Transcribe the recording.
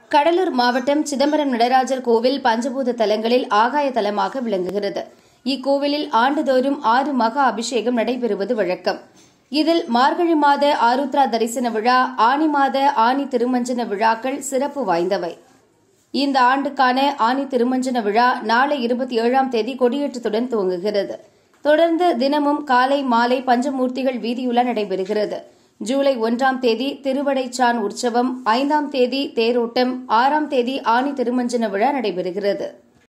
கடலூர் மாவட்டம் சிதம்பரம் நடராஜர் கோவில் பஞ்சபூத தலங்களில் ஆகாய தலமாக விளங்குகிறது இக்கோவிலில் ஆண்டுதோறும் ஆறு மகா அபிஷேகம் நடைபெறுவது வழக்கம் இதில் மார்கழி மாத ஆருத்ரா தரிசன விழா ஆனி மாத ஆனி திருமஞ்சன விழாக்கள் சிறப்பு வாய்ந்தவை இந்த ஆண்டுக்கான ஆனி திருமஞ்சன விழா நாளை இருபத்தி ஏழாம் தேதி கொடியேற்றத்துடன் துவங்குகிறது தொடர்ந்து தினமும் காலை மாலை பஞ்சமூர்த்திகள் வீதியுலா நடைபெறுகிறது ஜூலை ஒன்றாம் தேதி திருவடைச்சான் உற்சவம் ஐந்தாம் தேதி தேரோட்டம் ஆறாம் தேதி ஆனி திருமஞ்சன விழா நடைபெறுகிறது